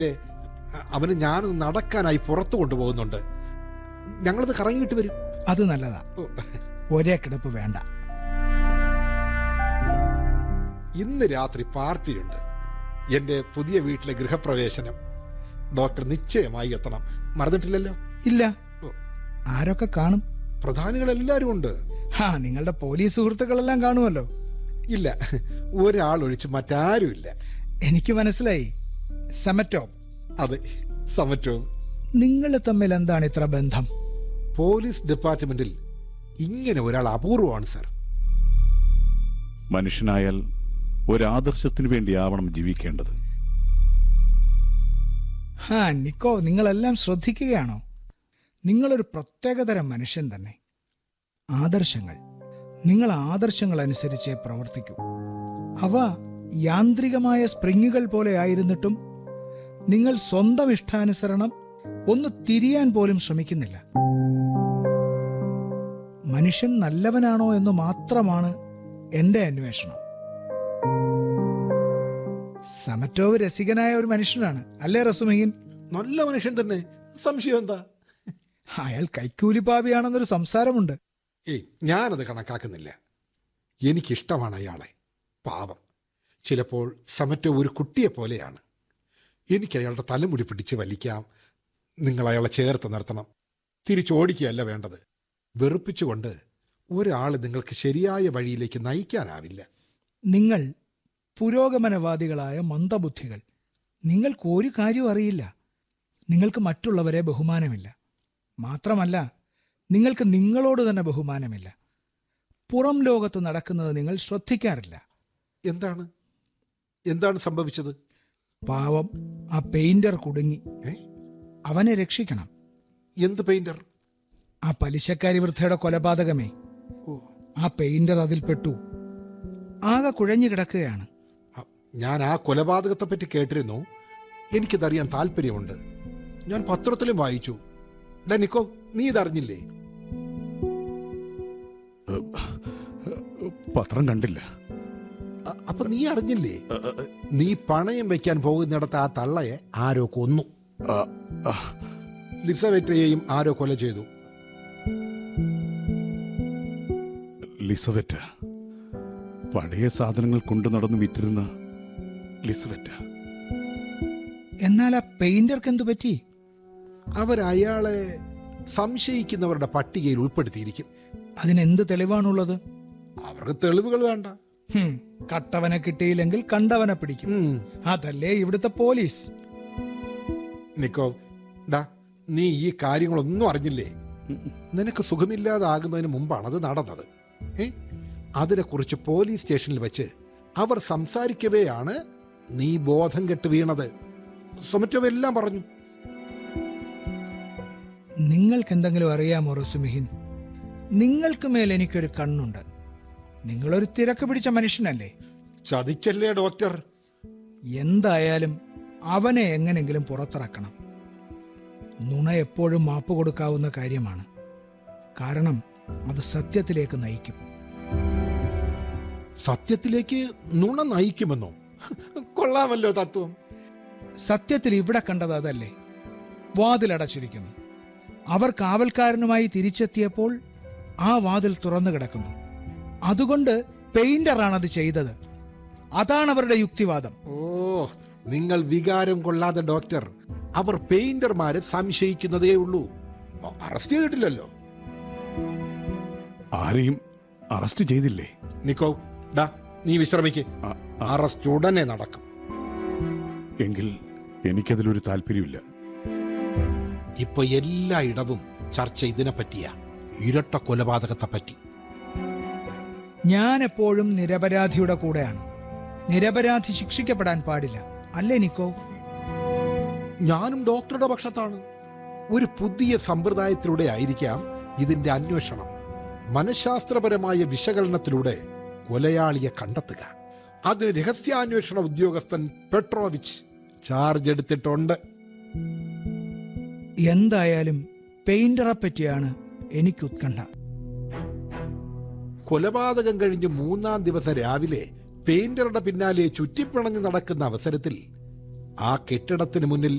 ഏ, അവന് ഞാൻ നടക്കാനായി പുറത്തു കൊണ്ടുപോകുന്നുണ്ട് ഞങ്ങളത് കറങ്ങിയിട്ട് വരും അത് നല്ലതാ ഓ, ഒരേ കിടപ്പ് വേണ്ട ഇന്ന് രാത്രി പാർട്ടിയുണ്ട് എന്റെ പുതിയ വീട്ടിലെ ഗൃഹപ്രവേശനം ഡോക്ടർ നിശ്ചയമായി എത്തണം മറന്നിട്ടില്ലല്ലോ ഇല്ല ഓ, ആരൊക്കെ കാണും പ്രധാനികളെല്ലാരും ഉണ്ട് ഹാ നിങ്ങളുടെ പോലീസ് സുഹൃത്തുക്കളെല്ലാം കാണുമല്ലോ ഇല്ല ഒരാൾ ഒഴിച്ച് മറ്റാരുമില്ല എനിക്ക് മനസ്സിലായി സമറ്റോ അതെ സമറ്റോ നിങ്ങൾ തമ്മിൽ എന്താണ് ഇത്ര ബന്ധം പോലീസ് ഡിപ്പാർട്ട്മെന്റിൽ ഇങ്ങനെ ഒരാൾ അപൂർവമാണ് സർ മനുഷ്യനായാൽ ഒരാദർശത്തിനു വേണ്ടിയാവണം ജീവിക്കേണ്ടത് ഹാ നിക്കോ നിങ്ങളെല്ലാം ശ്രദ്ധിക്കുകയാണോ നിങ്ങളൊരു പ്രത്യേകതരം മനുഷ്യൻ തന്നെ ആദർശങ്ങൾ നിങ്ങൾ ആദർശങ്ങൾ അനുസരിച്ചേ പ്രവർത്തിക്കൂ അവ യാന്ത്രികമായ സ്പ്രിങ്ങുകൾ പോലെ ആയിരുന്നിട്ടും നിങ്ങൾ സ്വന്തം ഇഷ്ടാനുസരണം ഒന്ന് തിരിയാൻ പോലും ശ്രമിക്കുന്നില്ല മനുഷ്യൻ നല്ലവനാണോ എന്ന് മാത്രമാണ് എന്റെ അന്വേഷണം സമറ്റോവ് രസികനായ ഒരു മനുഷ്യനാണ് അല്ലേ റസുമഹീൻ നല്ല മനുഷ്യൻ തന്നെ സംശയം എന്താ അയാൾ കൈക്കൂലിപ്പാവിയാണെന്നൊരു സംസാരമുണ്ട് ഏയ് ഞാനത് കണക്കാക്കുന്നില്ല എനിക്കിഷ്ടമാണ് അയാളെ പാവം ചിലപ്പോൾ സമറ്റോ ഒരു കുട്ടിയെ പോലെയാണ് എനിക്ക് അയാളുടെ തലമുടി പിടിച്ച് വലിക്കാം നിങ്ങൾ അയാളെ ചേർത്ത് നിർത്തണം തിരിച്ചോടിക്കുകയല്ല വേണ്ടത് വെറുപ്പിച്ചുകൊണ്ട് ഒരാൾ നിങ്ങൾക്ക് ശരിയായ വഴിയിലേക്ക് നയിക്കാനാവില്ല നിങ്ങൾ പുരോഗമനവാദികളായ മന്ദബുദ്ധികൾ നിങ്ങൾക്ക് ഒരു കാര്യം അറിയില്ല നിങ്ങൾക്ക് മറ്റുള്ളവരെ ബഹുമാനമില്ല മാത്രമല്ല നിങ്ങൾക്ക് നിങ്ങളോട് തന്നെ ബഹുമാനമില്ല പുറം ലോകത്ത് നടക്കുന്നത് നിങ്ങൾ ശ്രദ്ധിക്കാറില്ല എന്താണ് എന്താണ് സംഭവിച്ചത് പാവം ആ പെയിന്റർ കുടുങ്ങി ഏ അവനെ രക്ഷിക്കണം എന്ത് പെയിന്റർ ആ പലിശക്കാരി വൃദ്ധയുടെ കൊലപാതകമേ ഓ ആ പെയിന്റർ അതിൽ പെട്ടു ആകെ കുഴഞ്ഞു കിടക്കുകയാണ് അ, ഞാൻ ആ കൊലപാതകത്തെ പറ്റി കേട്ടിരുന്നു എനിക്കിതറിയാൻ താല്പര്യമുണ്ട് ഞാൻ പത്രത്തിലും വായിച്ചു ഡാ നിക്കോ നീ ഇതറിഞ്ഞില്ലേ പത്രം കണ്ടില്ല അ- അപ്പൊ നീ അറിഞ്ഞില്ലേ അ, അ, നീ പണയം വെക്കാൻ പോകുന്നിടത്ത് ആ തള്ളയെ ആരോ കൊന്നു അ, അ, ലിസവെറ്റയെയും ആരോ കൊല ചെയ്തു ലിസവറ്റ പഴയ സാധനങ്ങൾ കൊണ്ടു നടന്ന് വിറ്റിരുന്ന ലിസവറ്റ എന്നാൽ ആ പെയിന്റർക്ക് എന്തു പറ്റി അവരയാളെ സംശയിക്കുന്നവരുടെ പട്ടികയിൽ ഉൾപ്പെടുത്തിയിരിക്കും അതിനെന്ത് തെളിവാണുള്ളത് അവർക്ക് തെളിവുകൾ വേണ്ട ഹും, കട്ടവനെ കിട്ടിയില്ലെങ്കിൽ കണ്ടവനെ പിടിക്കും ഉം. അതല്ലേ ഇവിടുത്തെ പോലീസ് നിക്കോ ഡാ നീ ഈ കാര്യങ്ങളൊന്നും അറിഞ്ഞില്ലേ നിനക്ക് സുഖമില്ലാതാകുന്നതിന് മുമ്പാണ് അത് നടന്നത് ഏ അതിനെക്കുറിച്ച് പോലീസ് സ്റ്റേഷനിൽ വെച്ച് അവർ സംസാരിക്കവെയാണ് നീ ബോധം കെട്ട് വീണത് സൊമറ്റോ എല്ലാം പറഞ്ഞു നിങ്ങൾക്ക് എന്തെങ്കിലും അറിയാമോ റസുമിഹിൻ നിങ്ങൾക്ക് മേൽ എനിക്കൊരു കണ്ണുണ്ട് നിങ്ങളൊരു തിരക്ക് പിടിച്ച മനുഷ്യനല്ലേ ചതിക്കല്ലേ ഡോക്ടർ എന്തായാലും അവനെ എങ്ങനെങ്കിലും പുറത്തിറക്കണം നുണ എപ്പോഴും മാപ്പ് കൊടുക്കാവുന്ന കാര്യമാണ് കാരണം അത് സത്യത്തിലേക്ക് നയിക്കും സത്യത്തിലേക്ക് നുണ നയിക്കുമെന്നോ കൊള്ളാമല്ലോ തത്വം സത്യത്തിൽ ഇവിടെ കണ്ടത് അതല്ലേ വാതിലടച്ചിരിക്കുന്നു അവർ കാവൽക്കാരനുമായി തിരിച്ചെത്തിയപ്പോൾ ആ വാതിൽ തുറന്നു കിടക്കുന്നു അതുകൊണ്ട് പെയിന്ററാണ് അത് ചെയ്തത് അതാണ് അവരുടെ യുക്തിവാദം ഓ നിങ്ങൾ വികാരം കൊള്ളാതെ ഡോക്ടർ അവർ പെയിന്റർമാരെ സംശയിക്കുന്നതേ ഉള്ളൂ അറസ്റ്റ് ചെയ്തിട്ടില്ലല്ലോ ആരെയും അറസ്റ്റ് ചെയ്തില്ലേ നിക്കോ ഡാ നീ വിശ്രമിക്ക് അ, അ, അറസ്റ്റ് ഉടനെ നടക്കും എങ്കിൽ എനിക്കതിലൊരു താല്പര്യമില്ല ഇപ്പൊ എല്ലായിടവും ചർച്ച ഇതിനെ പറ്റിയാ ഇരട്ട കൊലപാതകത്തെ പറ്റി ഞാൻ എപ്പോഴും നിരപരാധിയുടെ കൂടെയാണ് നിരപരാധി ശിക്ഷിക്കപ്പെടാൻ പാടില്ല അല്ലേ നിക്കോ ഞാനും ഡോക്ടറുടെ പക്ഷത്താണ് ഒരു പുതിയ സമ്പ്രദായത്തിലൂടെ ആയിരിക്കാം ഇതിന്റെ അന്വേഷണം മനഃശാസ്ത്രപരമായ വിശകലനത്തിലൂടെ കൊലയാളിയെ കണ്ടെത്തുക അതിന് രഹസ്യാന്വേഷണ ഉദ്യോഗസ്ഥൻ പെട്രോവിച്ച് ചാർജ് എടുത്തിട്ടുണ്ട് എന്തായാലും പെയിന്ററെ പറ്റിയാണ് എനിക്ക് ഉത്കണ്ഠ കൊലപാതകം കഴിഞ്ഞ് മൂന്നാം ദിവസം രാവിലെ പെയിന്ററുടെ പിന്നാലെ ചുറ്റിപ്പിണഞ്ഞ് നടക്കുന്ന അവസരത്തിൽ ആ കെട്ടിടത്തിന് മുന്നിൽ